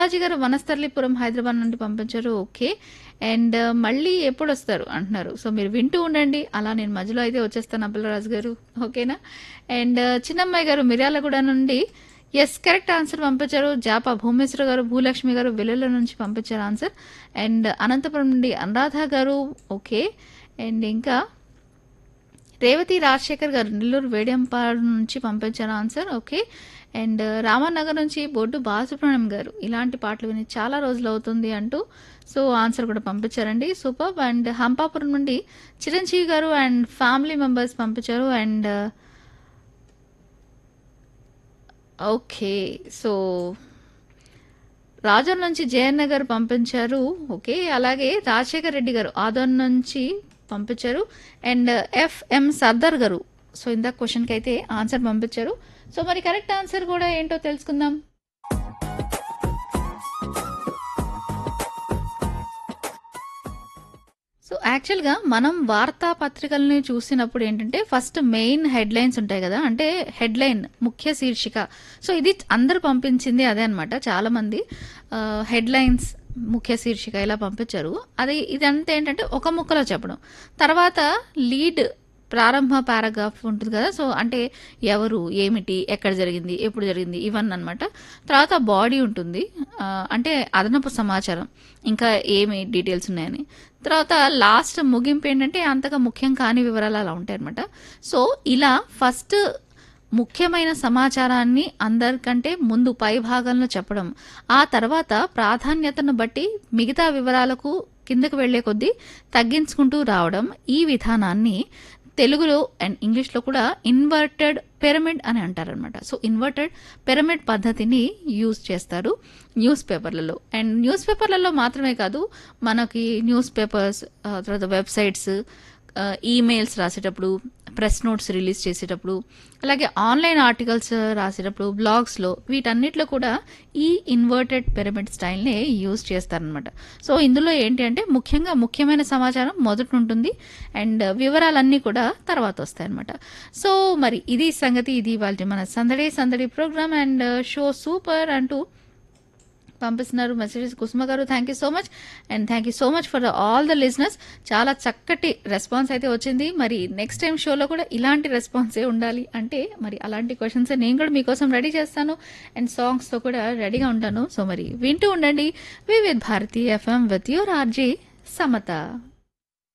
రాజు గారు వనస్థలిపురం హైదరాబాద్ నుండి పంపించారు ఓకే అండ్ మళ్ళీ ఎప్పుడు వస్తారు అంటున్నారు సో మీరు వింటూ ఉండండి అలా నేను మధ్యలో అయితే వచ్చేస్తాను అబ్బలరాజు గారు ఓకేనా అండ్ చిన్నమ్మాయి గారు మిర్యాలగూడ నుండి ఎస్ కరెక్ట్ ఆన్సర్ పంపించారు జాపా భూమేశ్వర గారు భూలక్ష్మి గారు వెల్లుల నుంచి పంపించారు ఆన్సర్ అండ్ అనంతపురం నుండి అనురాధ గారు ఓకే అండ్ ఇంకా రేవతి రాజశేఖర్ గారు నెల్లూరు వేడియంపాడు నుంచి పంపించారు ఆన్సర్ ఓకే అండ్ రామనగర్ నుంచి బొడ్డు బాలసుబ్రహ్మణ్యం గారు ఇలాంటి పాటలు విని చాలా రోజులు అవుతుంది అంటూ సో ఆన్సర్ కూడా పంపించారండి సూపర్ అండ్ హంపాపురం నుండి Chiranjeevi garu and family members పంపించారు అండ్ ఓకే సో రాజన్ నుంచి జయన్న గారు పంపించారు ఓకే అలాగే రాజశేఖర్ రెడ్డి గారు ఆదోన్ నుంచి పంపించారు అండ్ ఎఫ్ఎం సర్దార్ గారు సో ఇందాక క్వశ్చన్కి అయితే ఆన్సర్ పంపించారు సో మరి కరెక్ట్ ఆన్సర్ కూడా ఏంటో తెలుసుకుందాం సో యాక్చువల్గా మనం వార్తాపత్రికల్ని చూసినప్పుడు ఏంటంటే ఫస్ట్ మెయిన్ హెడ్లైన్స్ ఉంటాయి కదా అంటే హెడ్లైన్ ముఖ్య శీర్షిక సో ఇది అందరు పంపించింది అదే అనమాట చాలామంది హెడ్లైన్స్ ముఖ్య శీర్షిక ఇలా పంపించారు అది ఇదంతా ఏంటంటే ఒక ముక్కలో చెప్పడం తర్వాత లీడ్ ప్రారంభ పారాగ్రాఫ్ ఉంటుంది కదా సో అంటే ఎవరు ఏమిటి ఎక్కడ జరిగింది ఎప్పుడు జరిగింది ఇవన్నీ అనమాట తర్వాత బాడీ ఉంటుంది ఆ, అంటే అదనపు సమాచారం ఇంకా ఏమి డీటెయిల్స్ ఉన్నాయని తర్వాత లాస్ట్ ముగింపు ఏంటంటే అంతగా ముఖ్యం కాని వివరాలు అలా ఉంటాయి అనమాట సో ఇలా ఫస్ట్ ముఖ్యమైన సమాచారాన్ని అందరికంటే ముందు పై భాగంలో చెప్పడం ఆ తర్వాత ప్రాధాన్యతను బట్టి మిగతా వివరాలకు కిందకు వెళ్లే కొద్దీ తగ్గించుకుంటూ రావడం ఈ విధానాన్ని తెలుగులో అండ్ ఇంగ్లీష్లో కూడా ఇన్వర్టెడ్ పిరమిడ్ అని అంటారనమాట సో ఇన్వర్టెడ్ పిరమిడ్ పద్ధతిని యూజ్ చేస్తారు న్యూస్ పేపర్లలో అండ్ న్యూస్ పేపర్లలో మాత్రమే కాదు మనకి న్యూస్ పేపర్స్ తర్వాత వెబ్సైట్స్ ఈమెయిల్స్ రాసేటప్పుడు ప్రెస్ నోట్స్ రిలీజ్ చేసేటప్పుడు అలాగే ఆన్లైన్ ఆర్టికల్స్ రాసేటప్పుడు బ్లాగ్స్లో వీటన్నిటిలో కూడా ఈ ఇన్వర్టెడ్ పిరమిడ్ స్టైల్ని యూజ్ చేస్తారనమాట సో ఇందులో ఏంటి అంటే ముఖ్యంగా ముఖ్యమైన సమాచారం మొదట ఉంటుంది అండ్ వివరాలన్నీ కూడా తర్వాత వస్తాయన్నమాట సో మరి ఇది సంగతి ఇది వాళ్ళ మన సందడి సందడి ప్రోగ్రామ్ అండ్ షో సూపర్ అంటూ పంపిస్తున్నారు messages Kusuma garu thank you so much and thank you so much for all the listeners చాలా చక్కటి రెస్పాన్స్ అయితే వచ్చింది మరి నెక్స్ట్ టైం షోలో కూడా ఇలాంటి రెస్పాన్సే ఉండాలి అంటే మరి అలాంటి క్వశ్చన్స్ నేను కూడా మీకోసం రెడీ చేస్తాను అండ్ సాంగ్స్తో కూడా రెడీగా ఉంటాను సో మరి వింటూ ఉండండి Vividh Bharati FM with your RJ Samata